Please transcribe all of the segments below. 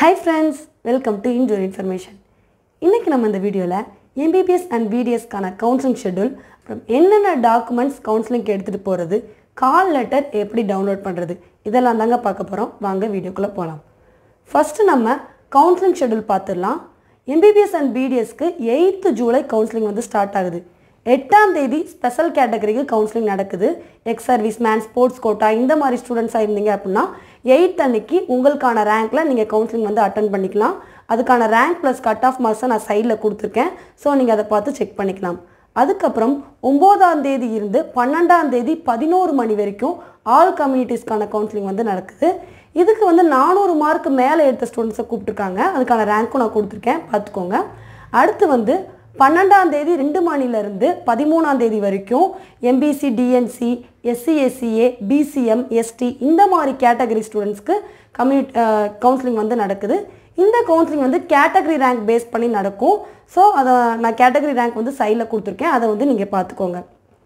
hi friends welcome to இன்ஜோர் information இன்றைக்கி நம்ம இந்த வீடியோவில் எம்பிபிஎஸ் அண்ட் பிடிஎஸ்க்கான கவுன்சிலிங் ஷெட்யூல் அப்புறம் என்னென்ன டாக்குமெண்ட்ஸ் கவுன்சிலிங்க்கு எடுத்துகிட்டு போகிறது கால் லெட்டர் எப்படி டவுன்லோட் பண்ணுறது இதெல்லாம் தாங்க பார்க்க போகிறோம் வாங்க வீடியோக்குள்ளே போகலாம் ஃபஸ்ட்டு நம்ம கவுன்சிலிங் ஷெட்யூல் பார்த்துடலாம் எம்பிபிஎஸ் அண்ட் பிடிஎஸ்க்கு எயித்து ஜூலை கவுன்சிலிங் வந்து ஸ்டார்ட் ஆகுது எட்டாம் தேதி ஸ்பெஷல் கேட்டகரிக்கு கவுன்சிலிங் நடக்குது ex serviceman sports quota இந்த மாதிரி ஸ்டூடெண்ட்ஸாக இருந்தீங்க அப்படின்னா எயித் அன்னைக்கு உங்களுக்கான ரேங்க்கில் நீங்கள் கவுன்சிலிங் வந்து அட்டன் பண்ணிக்கலாம் அதுக்கான ரேங்க் ப்ளஸ் கட் ஆஃப் மார்க்ஸை நான் சைடில் கொடுத்துருக்கேன் ஸோ நீங்கள் அதை பார்த்து செக் பண்ணிக்கலாம் அதுக்கப்புறம் ஒம்போதாம் தேதி இருந்து பன்னெண்டாம் தேதி பதினோரு மணி வரைக்கும் ஆல் கம்யூனிட்டிஸ்க்கான கவுன்சிலிங் வந்து நடக்குது இதுக்கு வந்து நானூறு மார்க் மேலே எடுத்த ஸ்டூடெண்ட்ஸை கூப்பிட்டுருக்காங்க அதுக்கான ரேங்க்கும் நான் கொடுத்துருக்கேன் பார்த்துக்கோங்க அடுத்து வந்து பன்னெண்டாம் தேதி ரெண்டு மணிலேருந்து பதிமூணாம் தேதி வரைக்கும் MBC DNC SC SCA BCM ST இந்த மாதிரி கேட்டகரி ஸ்டூடெண்ட்ஸ்க்கு கம்யூனிட் கவுன்சிலிங் வந்து நடக்குது இந்த கவுன்சிலிங் வந்து கேட்டகரி ரேங்க் பேஸ் பண்ணி நடக்கும் ஸோ அதை நான் கேட்டகரி ரேங்க் வந்து சைடில் கொடுத்துருக்கேன் அதை வந்து நீங்கள் பார்த்துக்கோங்க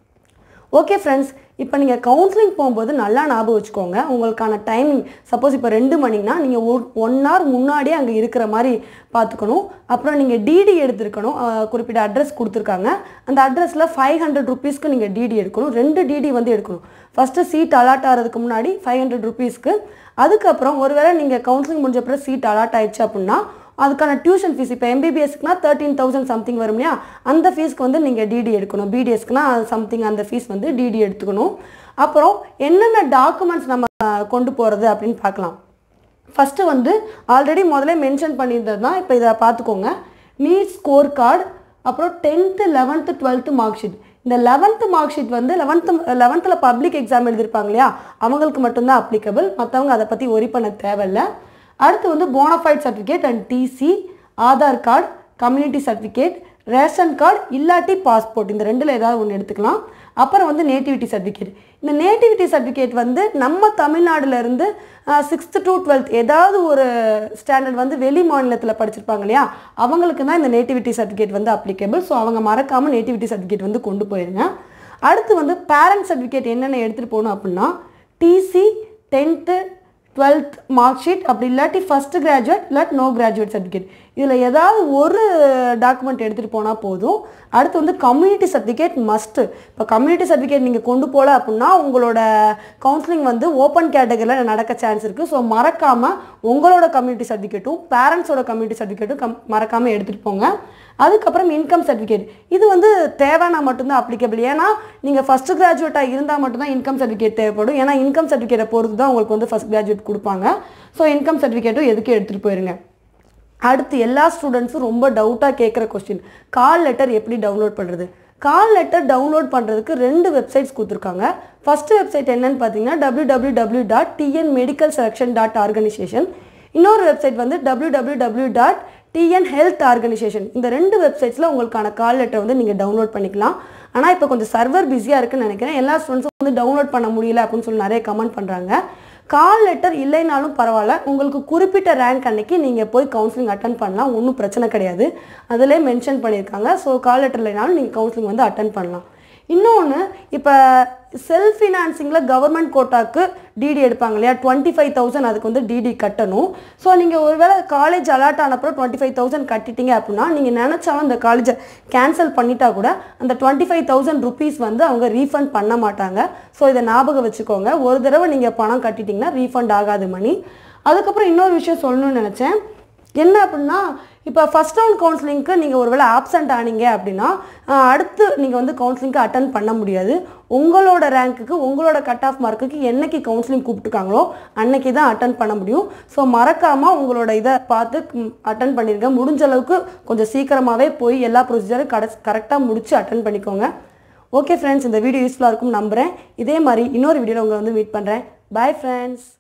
ஓகே ஃப்ரெண்ட்ஸ் இப்போ நீங்கள் கவுன்சிலிங் போகும்போது நல்லா ஞாபகம் வச்சுக்கோங்க உங்களுக்கான டைமிங் சப்போஸ் இப்போ ரெண்டு மணினா நீங்கள் ஒரு ஒன் ஹவர் முன்னாடியே அங்கே இருக்கிற மாதிரி பார்த்துக்கணும் அப்புறம் நீங்கள் டிடி எடுத்துருக்கணும் அஹ், குறிப்பிட்ட அட்ரஸ் கொடுத்துருக்காங்க அந்த அட்ரஸில் ஃபைவ் ஹண்ட்ரட் ருபீஸ்க்கு நீங்கள் டிடி எடுக்கணும் ரெண்டு டிடி வந்து எடுக்கணும் ஃபஸ்ட்டு சீட் அலாட் ஆகிறதுக்கு முன்னாடி ஃபைவ் ஹண்ட்ரட் ருபீஸ்க்கு அதுக்கப்புறம் ஒருவேளை நீங்கள் கவுன்சிலிங் முடிஞ்ச அப்புறம் சீட் அலாட் ஆயிடுச்சு அப்படின்னா அதுக்கான டியூஷன் ஃபீஸ் இப்போ எம்பிபிஎஸ்க்குனா தேர்ட்டீன் தௌசண்ட் சம்திங் வரும் இல்லையா அந்த ஃபீஸ்க்கு வந்து நீங்கள் டிடி எடுக்கணும் பிடிஎஸ்க்குனா சம்திங் அந்த ஃபீஸ் வந்து டிடி எடுத்துக்கணும் அப்புறம் என்னென்ன டாக்குமெண்ட்ஸ் நம்ம அஹ், கொண்டு போகிறது அப்படின்னு பார்க்கலாம் ஃபஸ்ட்டு வந்து ஆல்ரெடி முதல்ல மென்ஷன் பண்ணியிருந்தது தான் இப்போ இதை பார்த்துக்கோங்க நீட் ஸ்கோர் கார்டு அப்புறம் tenth eleventh twelfth mark sheet இந்த லெவன்த்து மார்க் ஷீட் வந்து லெவன்த்து லெவன்த்தில் பப்ளிக் எக்ஸாம் எழுதியிருப்பாங்க இல்லையா அவங்களுக்கு மட்டும்தான் அப்ளிகபிள் மற்றவங்க அதை பற்றி ஒரி பண்ண தேவையில்லை அடுத்து வந்து bonafide certificate and TC Aadhaar card community certificate ration card இல்லாட்டி பாஸ்போர்ட் இந்த ரெண்டில் ஏதாவது ஒன்று எடுத்துக்கலாம் அப்புறம் வந்து நேட்டிவிட்டி சர்டிஃபிகேட் இந்த நேட்டிவிட்டி சர்டிஃபிகேட் வந்து நம்ம தமிழ்நாடுல இருந்து சிக்ஸ்த்து டு டுவெல்த் ஏதாவது ஒரு ஸ்டாண்டர்ட் வந்து வெளி மாநிலத்தில் படிச்சிருப்பாங்க இல்லையா அவங்களுக்கு தான் இந்த நேட்டிவிட்டி சர்டிஃபிகேட் வந்து அப்ளிகபிள் ஸோ அவங்க மறக்காமல் நேட்டிவிட்டி சர்டிஃபிகேட் வந்து கொண்டு போயிருங்க அடுத்து வந்து பேரண்ட் சர்டிஃபிகேட் என்னென்ன எடுத்துகிட்டு போகணும் அப்படின்னா TC tenth twelfth mark sheet அப்படி இல்லாட்டி ஃபஸ்ட்டு கிராஜுவேட் இல்லாட்டி நோ கிராஜுவேட் சர்டிஃபிகேட் இதில் ஏதாவது ஒரு டாக்குமெண்ட் எடுத்துகிட்டு போனால் போதும் அடுத்து வந்து கம்யூனிட்டி சர்டிஃபிகேட் மஸ்ட்டு இப்போ கம்யூனிட்டி சர்டிஃபிகேட் நீங்கள் கொண்டு போகல அப்படின்னா உங்களோட கவுன்சிலிங் வந்து ஓப்பன் கேட்டகரியில் நடக்க சான்ஸ் இருக்குது ஸோ மறக்காமல் உங்களோட கம்யூனிட்டி சர்டிஃபிகேட்டும் பேரண்ட்ஸோட கம்யூனிட்டி சர்டிஃபிகேட்டும் கம் மறக்காமல் எடுத்துகிட்டு போங்க அதுக்கப்புறம் இன்கம் சர்டிஃபிகேட் இது வந்து தேவைன்னா மட்டும்தான் அப்ளிகபிள் ஏன்னா நீங்கள் ஃபஸ்ட்டு கிராஜுவேட்டாக இருந்தால் மட்டும்தான் இன்கம் சர்டிஃபிகேட் தேவைப்படும் ஏன்னா இன்கம் சர்டிஃபிகேட்டை பொறுத்து தான் உங்களுக்கு வந்து ஃபஸ்ட் கிராஜுவேட் கொடுப்பாங்க ஸோ இன்கம் சர்டிஃபிகேட்டும் எதுக்கு எடுத்துகிட்டு போயிருங்க அடுத்து எல்லா ஸ்டூடெண்ட்ஸும் ரொம்ப டவுட்டாக கேட்குற கொஸ்டின் கால் லெட்டர் எப்படி டவுன்லோட் பண்ணுறது கால் லெட்டர் டவுன்லோட் பண்ணுறதுக்கு ரெண்டு வெப்சைட்ஸ் கொடுத்துருக்காங்க ஃபஸ்ட்டு வெப்சைட் என்னன்னு பார்த்தீங்கன்னா W W W dot TN medical selection dot organisation இன்னொரு வெப்சைட் வந்து W W W dot TN health organisation இந்த ரெண்டு வெப்சைட்ஸில் உங்களுக்கான கால் லெட்டர் வந்து நீங்கள் டவுன்லோட் பண்ணிக்கலாம் ஆனால் இப்போ கொஞ்சம் சர்வர் பிஸியாக இருக்குன்னு நினைக்கிறேன் எல்லா ஸ்டூடெண்ட்ஸும் வந்து டவுன்லோட் பண்ண முடியல அப்படின்னு சொல்லி நிறைய கமெண்ட் பண்ணுறாங்க கால் லெட்டர் இல்லைனாலும் பரவாயில்ல உங்களுக்கு குறிப்பிட்ட ரேங்க் அன்னைக்கு நீங்கள் போய் கவுன்சிலிங் அட்டன் பண்ணலாம் ஒன்றும் பிரச்சனை கிடையாது அதிலே மென்ஷன் பண்ணியிருக்காங்க ஸோ கால் லெட்டர் இல்லைனாலும் நீங்கள் கவுன்சிலிங் வந்து அட்டன் பண்ணலாம் இன்னொன்று இப்போ செல்ஃப் ஃபினான்சிங்கில் கவர்மெண்ட் கோட்டாக்கு டிடி எடுப்பாங்க இல்லையா டுவெண்ட்டி ஃபைவ் தௌசண்ட் அதுக்கு வந்து டிடி கட்டணும் ஸோ நீங்கள் ஒருவேளை காலேஜ் அலாட் ஆனப்பறம் டுவெண்ட்டி ஃபைவ் தௌசண்ட் கட்டிட்டீங்க அப்படின்னா நீங்கள் நினச்சாலும் அந்த காலேஜை கேன்சல் பண்ணிட்டா கூட அந்த டுவெண்ட்டி ஃபைவ் தௌசண்ட் ருபீஸ் வந்து அவங்க ரீஃபண்ட் பண்ண மாட்டாங்க ஸோ இதை ஞாபகம் வச்சுக்கோங்க ஒரு தடவை நீங்கள் பணம் கட்டிட்டீங்கன்னா ரீஃபண்ட் ஆகாது மணி அதுக்கப்புறம் இன்னொரு விஷயம் சொல்லணும்னு நினச்சேன் என்ன அப்படின்னா இப்போ ஃபஸ்ட் ரவுண்ட் கவுன்சிலிங்க்கு நீங்கள் ஒருவேளை ஆப்சண்ட் ஆனீங்க அப்படின்னா ஆஹ், அடுத்து நீங்கள் வந்து கவுன்சிலிங்க்கு அட்டன் பண்ண முடியாது உங்களோட ரேங்க்குக்கு உங்களோட கட் ஆஃப் மார்க்குக்கு என்னைக்கு கவுன்சிலிங் கூப்பிட்டுருக்காங்களோ அன்னைக்கு தான் அட்டன் பண்ண முடியும் ஸோ மறக்காமல் உங்களோட இதை பார்த்து அட்டன் பண்ணிருங்க முடிஞ்ச அளவுக்கு கொஞ்சம் சீக்கிரமாகவே போய் எல்லா ப்ரொசீஜரும் கட கரெக்டாக முடிச்சு அட்டன் பண்ணிக்கோங்க ஓகே ஃப்ரெண்ட்ஸ் இந்த வீடியோ யூஸ்ஃபுல்லாக இருக்கும் நம்புகிறேன் இதே மாதிரி இன்னொரு வீடியோவில் உங்களை வந்து மீட் பண்ணுறேன் பை ஃப்ரெண்ட்ஸ்